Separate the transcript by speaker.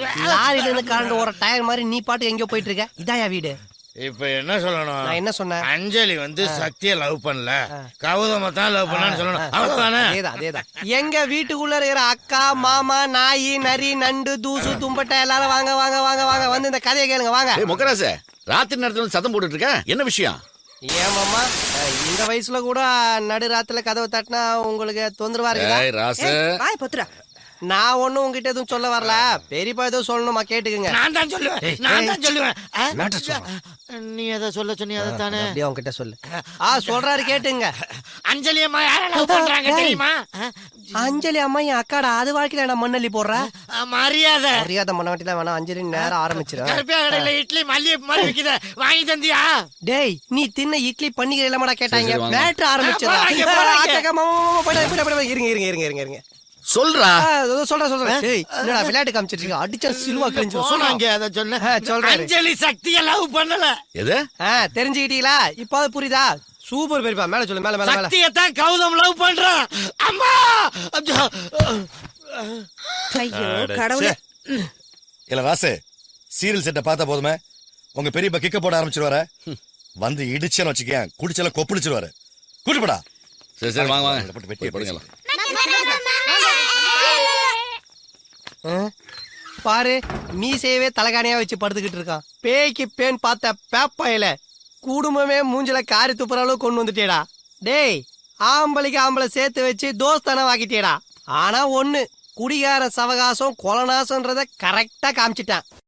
Speaker 1: லாரில இருந்து கரண்ட் ஒரு டயர் மாதிரி நீ பாட்டு எங்கேயோ போயிட்டு இருக்க இதாயா வீடு
Speaker 2: இப்ப என்ன சொல்லணும்
Speaker 1: நான் என்ன சொன்னேன்
Speaker 2: அஞ்சலி வந்து சக்திய லவ் பண்ணல கௌதம தான் லவ் பண்ணான்னு சொல்லணும் அவ்வளவுதானே
Speaker 1: அதேதான் அதேதான் எங்க வீட்டுக்குள்ள இருக்கிற அக்கா மாமா நாய் நரி நண்டு தூசு தும்பட்டை எல்லாரும் வாங்க வாங்க வாங்க வாங்க வந்து இந்த கதையை கேளுங்க வாங்க
Speaker 3: ஏய் முக்கராச ராத்திரி நேரத்துல வந்து சத்தம் போட்டுட்டு இருக்க என்ன விஷயம்
Speaker 1: ஏன் மாமா அஹ், இந்த வயசுல கூட நடுராத்துல கதவை தட்டினா உங்களுக்கு தொந்தரவா இருக்குதா
Speaker 3: ஏய் ராச
Speaker 4: வாய் பொத்துரா
Speaker 1: நான் ஒண்ணும் உங்ககிட்ட எதுவும் சொல்ல வரல பெரியப்பா ஏதோ சொல்லணுமா கேட்டுக்குங்க
Speaker 2: நான் தான் சொல்லுவேன் நான் தான் சொல்லுவேன் ஆ?
Speaker 1: மேட்டர் சொல்றேன்.
Speaker 2: நீ எதை சொல்ல சொன்னி அதை தானே
Speaker 1: அப்படியே உங்ககிட்ட சொல்லு ஆ சொல்றாரு கேட்டுங்க
Speaker 2: அஞ்சலி அம்மா யார லவ் பண்றாங்க
Speaker 1: டேய்.
Speaker 2: தெரியுமா ஆ?
Speaker 1: அஞ்சலி அம்மா என் அக்காடா அது வாழ்க்கையில நான் மண்ணள்ளி போடுற
Speaker 2: ஆ, மரியாதை
Speaker 1: மரியாதை பண்ண வேண்டியதான் வேணாம் அஞ்சலி நேரம் ஆரம்பிச்சிடும்
Speaker 2: கருப்பியா கடையில இட்லி மல்லிகை மாதிரி விக்குத வாங்கி தந்தியா
Speaker 1: டேய் நீ தின்ன இட்லி பன்னிக்கை இல்லமாடா கேட்டாங்க
Speaker 3: சரி, சரி, வாங்க.
Speaker 1: மேட்ரு ஆரம்பிச்சிடும்
Speaker 2: போறாங்க, போறாங்க.
Speaker 1: இருங்க இருங்க இருங்க இருங்க இருங்க
Speaker 3: சொல்றா
Speaker 1: ஆ, இதோ சொல்றேன் சொல்றேன் டேய் என்னடா விளையாட்டு காமிச்சிட்டு இருக்க அடிச்சா சிலுவா கிழிஞ்சு
Speaker 2: சொன்னாங்க அதை சொன்ன
Speaker 1: ஆ, சொல்றாரு.
Speaker 2: அஞ்சலி சக்திய லவ் பண்ணல
Speaker 3: எது
Speaker 1: ஆ தெரிஞ்சுக்கிட்டீங்களா இப்போ அது புரியுதா சூப்பர் பெரியப்பா மேல சொல்லு மேல மேல மேல
Speaker 2: சக்தியத்தான் கௌதம் லவ் பண்றான் அம்மா அச்சோ.
Speaker 4: ஐயோ கடவுளே
Speaker 5: இல்ல ராசு சீரியல் செட்டை பார்த்தா போதுமே உங்க பெரியப்பா கிக்க போட ஆரம்பிச்சிருவாரு வந்து இடிச்சேன்னு வச்சுக்கேன் குடிச்செல்லாம் கொப்பிடிச்சிருவாரு கூட்டுப்படா
Speaker 3: சரி சரி வாங்க வாங்க
Speaker 5: போட்டு வெட்டி
Speaker 3: போய் படுங்கலாம்
Speaker 1: ஆ? பாரு மீசையவே தலகாணியா வச்சு படுத்துக்கிட்டு இருக்கான் பேய்க்கு பேன் பார்த்த பேப்பாயில குடும்பமே மூஞ்சில காரி துப்புற அளவு கொண்டு வந்துட்டேடா டேய் ஆம்பளைக்கு ஆம்பளை சேர்த்து வச்சு தோஸ்தான வாக்கிட்டேடா ஆனா ஒண்ணு குடிகார சவகாசம் கொலநாசன்றத கரெக்டா காமிச்சிட்டான்